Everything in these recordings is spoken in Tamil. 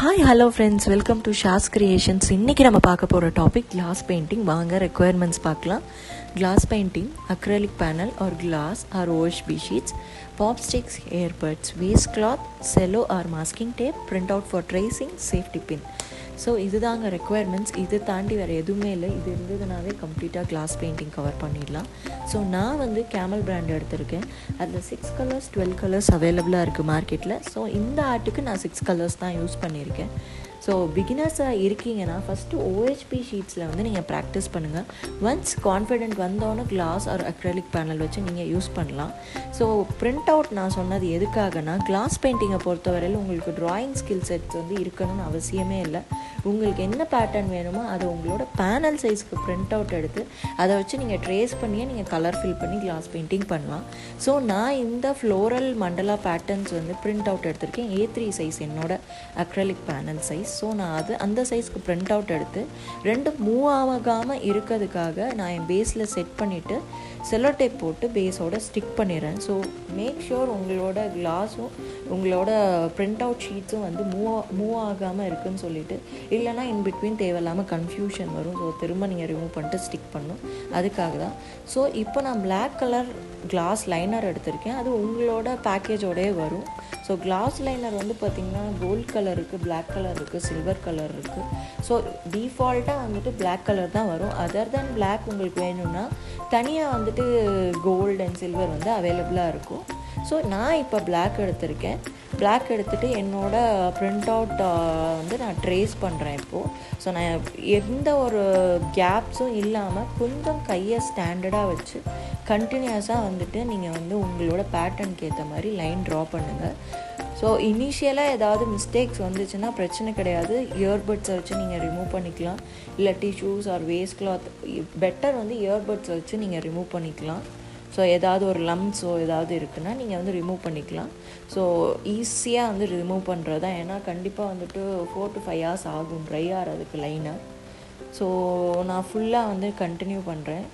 hi hello friends welcome to ஷாஸ் கிரியேஷன்ஸ் இன்றைக்கி நம்ம பார்க்க போகிற டாபிக் கிளாஸ் பெயிண்டிங் வாங்க ரெக்குயர்மெண்ட்ஸ் பார்க்கலாம் glass painting acrylic panel or glass or OSP sheets pop sticks earbuds waste cloth cello or masking tape print out for tracing safety pin so இதுதாங்க ரெக்குயர்மெண்ட்ஸ் இது தாண்டி வேறு எதுவுமே இல்லை இது இருந்ததுனாவே கம்ப்ளீட்டாக கிளாஸ் பெயிண்டிங் கவர் பண்ணிடலாம் ஸோ நான் வந்து கேமல் பிராண்ட் எடுத்திருக்கேன் அதில் சிக்ஸ் கலர்ஸ் டுவெல் கலர்ஸ் அவைலபிளாக இருக்குது மார்க்கெட்டில் ஸோ இந்த ஆர்ட்டுக்கு நான் சிக்ஸ் கலர்ஸ் தான் யூஸ் பண்ணியிருக்கேன் ஸோ பிகினர்ஸாக இருக்கீங்கன்னா ஃபஸ்ட்டு ஓஹெச்பி ஷீட்ஸில் வந்து நீங்கள் ப்ராக்டிஸ் பண்ணுங்கள் ஒன்ஸ் கான்ஃபிடென்ட் வந்தோன்னே கிளாஸ் ஆர் அக்ரலிக் பேனல் வச்சு நீங்கள் யூஸ் பண்ணலாம் ஸோ பிரிண்ட் அவுட் நான் சொன்னது எதுக்காகனா கிளாஸ் பெயிண்டிங்கை பொறுத்தவரையில் உங்களுக்கு ட்ராயிங் ஸ்கில் செட்ஸ் வந்து இருக்கணும்னு அவசியமே இல்லை உங்களுக்கு என்ன பேட்டர்ன் வேணுமோ அதை உங்களோட பேனல் சைஸ்க்கு பிரிண்ட் அவுட் எடுத்து அதை வச்சு நீங்கள் ட்ரேஸ் பண்ணியே நீங்கள் கலர் ஃபில் பண்ணி கிளாஸ் பெயிண்டிங் பண்ணலாம் ஸோ நான் இந்த ஃப்ளோரல் மண்டலா பேட்டர்ன்ஸ் வந்து பிரிண்ட் அவுட் எடுத்திருக்கேன் ஏ த்ரீ சைஸ் என்னோட அக்ரலிக் பேனல் சைஸ் ஸோ நான் அது அந்த சைஸ்க்கு பிரிண்ட் அவுட் எடுத்து ரெண்டு மூவ் ஆகாமல் இருக்கிறதுக்காக நான் என் பேஸில் செட் பண்ணிவிட்டு செல்லோ டேப் போட்டு பேஸோட ஸ்டிக் பண்ணிடுறேன் ஸோ மேக் ஷூர் உங்களோட கிளாஸும் உங்களோட பிரிண்ட் அவுட் ஷீட்ஸும் வந்து மூவ் மூவ் ஆகாமல் இருக்குன்னு சொல்லிட்டு இல்லைனா இன் பிட்வீன் தேவையில்லாமல் கன்ஃபியூஷன் வரும் ஸோ திரும்ப நீங்கள் ரிமூவ் பண்ணிட்டு ஸ்டிக் பண்ணும் அதுக்காக தான் ஸோ இப்போ நான் பிளாக் கலர் கிளாஸ் லைனர் எடுத்திருக்கேன் அது உங்களோட பேக்கேஜோடயே வரும் ஸோ கிளாஸ் லைனர் வந்து பார்த்திங்கன்னா கோல்ட் கலர் இருக்குது பிளாக் கலர் இருக்குது சில்வர் கலர் இருக்குது ஸோ டிஃபால்ட்டாக வந்துட்டு பிளாக் கலர் தான் வரும் அதர் தென் பிளாக் உங்களுக்கு வேணும்னா தனியாக வந்துட்டு கோல்டு அண்ட் சில்வர் வந்து அவைலபிளாக இருக்கும் ஸோ நான் இப்போ பிளாக் எடுத்திருக்கேன் பிளாக் எடுத்துகிட்டு என்னோடய ப்ரிண்ட் அவுட் வந்து நான் ட்ரேஸ் பண்ணுறேன் இப்போது ஸோ நான் எந்த ஒரு கேப்ஸும் இல்லாமல் கொஞ்சம் கையை ஸ்டாண்டர்டாக வச்சு கண்டினியூஸாக வந்துட்டு நீங்கள் வந்து உங்களோட பேட்டர்னுக்கு ஏற்ற மாதிரி லைன் ட்ரா பண்ணுங்கள் ஸோ இனிஷியலாக ஏதாவது மிஸ்டேக்ஸ் வந்துச்சுன்னா பிரச்சனை கிடையாது இயர்பட்ஸை வச்சு நீங்கள் ரிமூவ் பண்ணிக்கலாம் இல்லை tissues or waste cloth better வந்து இயர்பட்ஸை வச்சு நீங்கள் ரிமூவ் பண்ணிக்கலாம் ஸோ ஏதாவது ஒரு லம்ஸோ ஏதாவது இருக்குன்னா நீங்கள் வந்து ரிமூவ் பண்ணிக்கலாம் ஸோ ஈஸியாக வந்து ரிமூவ் பண்ணுறது தான் ஏன்னா கண்டிப்பாக வந்துட்டு ஃபோர் டு ஃபைவ் ஹவர்ஸ் ஆகும் ட்ரை ஆகிறதுக்கு லைனாக ஸோ நான் ஃபுல்லாக வந்து கண்டினியூ பண்ணுறேன்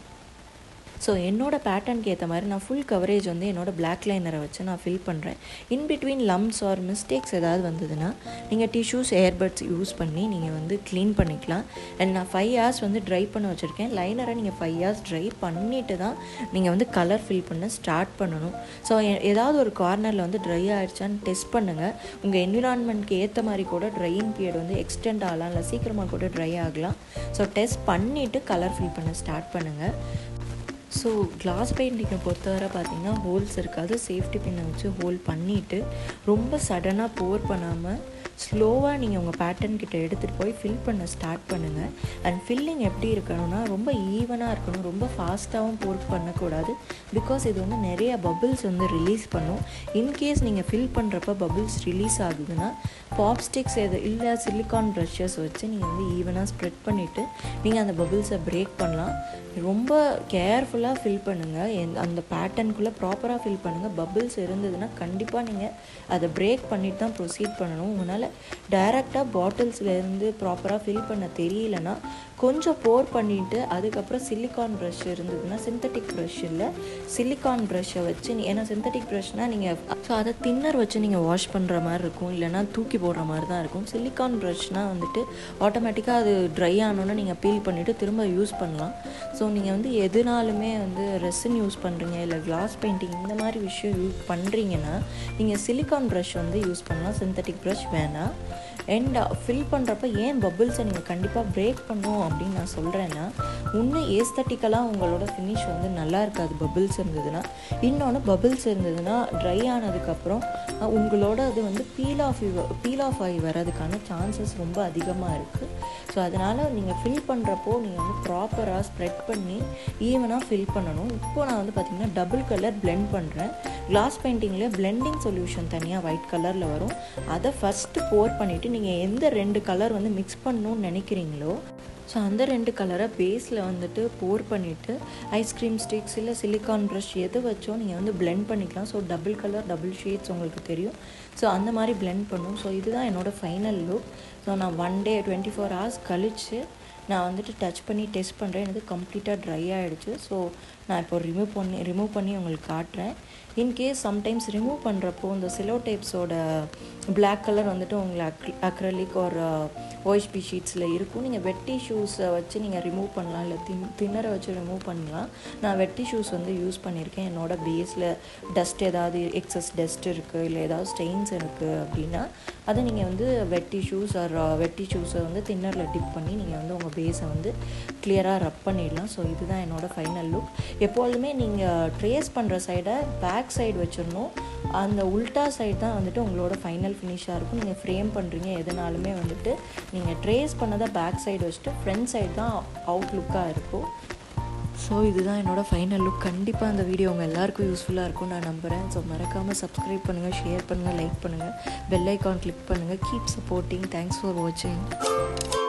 ஸோ என்னோடய பேட்டர்னுக்கு ஏற்ற மாதிரி நான் ஃபுல் கவரேஜ் வந்து என்னோடய பிளாக் லைனரை வச்சு நான் ஃபில் பண்ணுறேன் in between lumps or mistakes ஏதாவது வந்ததுன்னா நீங்கள் டிஷ்யூஸ் ஏர்பட்ஸ் யூஸ் பண்ணி நீங்கள் வந்து க்ளீன் பண்ணிக்கலாம் அண்ட் நான் ஃபைவ் ஹவர்ஸ் வந்து ட்ரை பண்ண வச்சுருக்கேன் லைனரை நீங்கள் ஃபைவ் ஹவர்ஸ் ட்ரை பண்ணிவிட்டு தான் நீங்கள் வந்து கலர் ஃபில் பண்ண ஸ்டார்ட் பண்ணணும் ஸோ ஏதாவது ஒரு கார்னரில் வந்து ட்ரை ஆகிடுச்சான்னு டெஸ்ட் பண்ணுங்கள் உங்கள் என்விரான்மெண்ட்க்கு ஏற்ற மாதிரி கூட ட்ரையிங் பீரியட் வந்து எக்ஸ்டெண்ட் ஆகலாம் இல்லை சீக்கிரமாக கூட ட்ரை ஆகலாம் ஸோ டெஸ்ட் பண்ணிவிட்டு கலர் ஃபில் பண்ண ஸ்டார்ட் பண்ணுங்கள் ஸோ கிளாஸ் பெயிண்டிங்கை பொறுத்தவரை பார்த்தீங்கன்னா ஹோல்ஸ் இருக்காது சேஃப்டி பின்னை வச்சு ஹோல் பண்ணிவிட்டு ரொம்ப சடனாக போர் பண்ணாமல் ஸ்லோவாக நீங்கள் உங்கள் பேட்டர்ன் கிட்ட எடுத்துகிட்டு போய் ஃபில் பண்ண ஸ்டார்ட் பண்ணுங்கள் அண்ட் ஃபில்லிங் எப்படி இருக்கணும்னா ரொம்ப ஈவனாக இருக்கணும் ரொம்ப ஃபாஸ்ட்டாகவும் போர் பண்ணக்கூடாது பிகாஸ் இது வந்து நிறைய பபிள்ஸ் வந்து ரிலீஸ் பண்ணும் இன்கேஸ் நீங்கள் ஃபில் பண்ணுறப்ப பபிள்ஸ் ரிலீஸ் ஆகுதுன்னா பாப்ஸ்டிக்ஸ் எது இல்லை சிலிக்கான் ப்ரஷஸ் வச்சு நீங்கள் வந்து ஈவனாக ஸ்ப்ரெட் பண்ணிவிட்டு நீங்கள் அந்த பபிள்ஸை பிரேக் பண்ணலாம் ரொம்ப கேர்ஃபுல்லாக ஃபில் பண்ணுங்கள் எந் அந்த பேட்டர்னுக்குள்ளே ப்ராப்பராக ஃபில் பண்ணுங்கள் பபிள்ஸ் இருந்ததுன்னா கண்டிப்பாக நீங்கள் அதை பிரேக் பண்ணிட்டு தான் ப்ரொசீட் பண்ணணும் உங்களால் டைரெக்டாக பாட்டில்ஸ்லேருந்து ப்ராப்பராக ஃபில் பண்ண தெரியலனா கொஞ்சம் போர் பண்ணிவிட்டு அதுக்கப்புறம் சிலிக்கான் ப்ரஷ் இருந்ததுன்னா சிந்தட்டிக் ப்ரஷ் இல்லை சிலிக்கான் ப்ரஷ்ஷை வச்சு ஏன்னா சிந்தட்டிக் ப்ரஷ்னால் நீங்கள் ஸோ அதை தின்னர் வச்சு நீங்கள் வாஷ் பண்ணுற மாதிரி இருக்கும் இல்லைனா தூக்கி போடுற மாதிரி தான் இருக்கும் சிலிக்கான் ப்ரஷ்னால் வந்துட்டு ஆட்டோமேட்டிக்காக அது ட்ரை ஆனோன்னு நீங்கள் பீல் பண்ணிவிட்டு திரும்ப யூஸ் பண்ணலாம் ஸோ நீங்கள் வந்து எதுனாலுமே வந்து ரெசின் யூஸ் பண்ணுறீங்க இல்லை கிளாஸ் பெயிண்டிங் இந்த மாதிரி விஷயம் யூஸ் பண்ணுறீங்கன்னா நீங்கள் சிலிக்கான் ப்ரஷ் வந்து யூஸ் பண்ணலாம் சிந்தட்டிக் ப்ரஷ் வேணாம் அண்ட் ஃபில் பண்ணுறப்ப ஏன் பபிள்ஸை நீங்கள் கண்டிப்பாக பிரேக் பண்ணும் அப்படின்னு நான் சொல்கிறேன்னா இன்னும் ஏஸ்தட்டிக்கலாக உங்களோட ஃபினிஷ் வந்து நல்லா இருக்காது பபிள்ஸ் இருந்ததுன்னா இன்னொன்று பபிள்ஸ் இருந்ததுன்னா ட்ரை ஆனதுக்கப்புறம் உங்களோட அது வந்து பீல் ஆஃப் பீல் ஆஃப் ஆகி வர்றதுக்கான சான்சஸ் ரொம்ப அதிகமாக இருக்குது ஸோ அதனால் நீங்கள் ஃபில் பண்ணுறப்போ நீங்கள் வந்து ப்ராப்பராக ஸ்ப்ரெட் பண்ணி ஈவனாக ஃபில் பண்ணணும் இப்போது நான் வந்து பார்த்திங்கன்னா டபுள் கலர் பிளெண்ட் பண்ணுறேன் கிளாஸ் பெயிண்டிங்லேயே பிளெண்டிங் சொல்யூஷன் தனியாக ஒயிட் கலரில் வரும் அதை ஃபஸ்ட்டு போர் பண்ணிவிட்டு நீங்கள் எந்த ரெண்டு கலர் வந்து மிக்ஸ் பண்ணணும்னு நினைக்கிறீங்களோ ஸோ அந்த ரெண்டு கலரை பேஸில் வந்துட்டு போர் பண்ணிவிட்டு ஐஸ்கிரீம் ஸ்டிக்ஸ் இல்லை சிலிக்கான் ப்ரஷ் எது வச்சோ நீங்கள் வந்து பிளெண்ட் பண்ணிக்கலாம் so double colour double shades உங்களுக்கு தெரியும் ஸோ அந்த மாதிரி பிளெண்ட் பண்ணும் ஸோ இதுதான் என்னோடய ஃபைனல் லுக் ஸோ நான் one day twenty four hours கழித்து நான் வந்துட்டு டச் பண்ணி டெஸ்ட் பண்ணுறேன் எனக்கு கம்ப்ளீட்டாக ட்ரை ஆகிடுச்சு ஸோ நான் இப்போ ரிமூவ் பண்ணி ரிமூவ் பண்ணி உங்களுக்கு காட்டுறேன் இன்கேஸ் சம்டைம்ஸ் ரிமூவ் பண்ணுறப்போ இந்த சிலோ டைப்ஸோட பிளாக் கலர் வந்துட்டு உங்களுக்கு அக் அக்ரலிக் ஒரு ஓஹெச்பி ஷீட்ஸில் இருக்கும் நீங்கள் வெட்டி ஷூஸை வச்சு நீங்கள் ரிமூவ் பண்ணலாம் இல்லை தின் தின்னரை வச்சு ரிமூவ் பண்ணலாம் நான் வெட்டி ஷூஸ் வந்து யூஸ் பண்ணியிருக்கேன் என்னோட பேஸில் டஸ்ட் ஏதாவது எக்ஸஸ் டஸ்ட் இருக்குது இல்லை ஏதாவது ஸ்டெயின்ஸ் இருக்குது அப்படின்னா அதை நீங்கள் வந்து வெட்டி ஷூஸ் ஆர் வெட்டி ஷூஸை வந்து தின்னரில் டிப் பண்ணி நீங்கள் வந்து உங்கள் பேஸை வந்து கிளியராக ரப் பண்ணிடலாம் ஸோ இதுதான் என்னோடய ஃபைனல் லுக் எப்பொழுதுமே நீங்கள் ட்ரேஸ் பண்ணுற சைடை பேக் சைடு வச்சிடணும் அந்த உல்ட்டா சைடு தான் வந்துட்டு உங்களோட ஃபைனல் ஃபினிஷாக இருக்கும் நீங்கள் ஃப்ரேம் பண்ணுறீங்க எதுனாலுமே வந்துட்டு நீங்கள் ட்ரேஸ் பண்ணதை பேக் சைடு வச்சுட்டு ஃப்ரண்ட் சைடு தான் அவுட் லுக்காக இருக்கும் ஸோ இதுதான் என்னோடய ஃபைனல் லுக் கண்டிப்பாக அந்த வீடியோ உங்கள் எல்லாருக்கும் யூஸ்ஃபுல்லாக இருக்கும் நான் நம்புகிறேன் ஸோ மறக்காமல் சப்ஸ்கிரைப் பண்ணுங்கள் ஷேர் பண்ணுங்கள் லைக் பண்ணுங்கள் பெல் ஐக்கான் கிளிக் பண்ணுங்கள் கீப் சப்போர்ட்டிங் தேங்க்ஸ் ஃபார் வாட்சிங்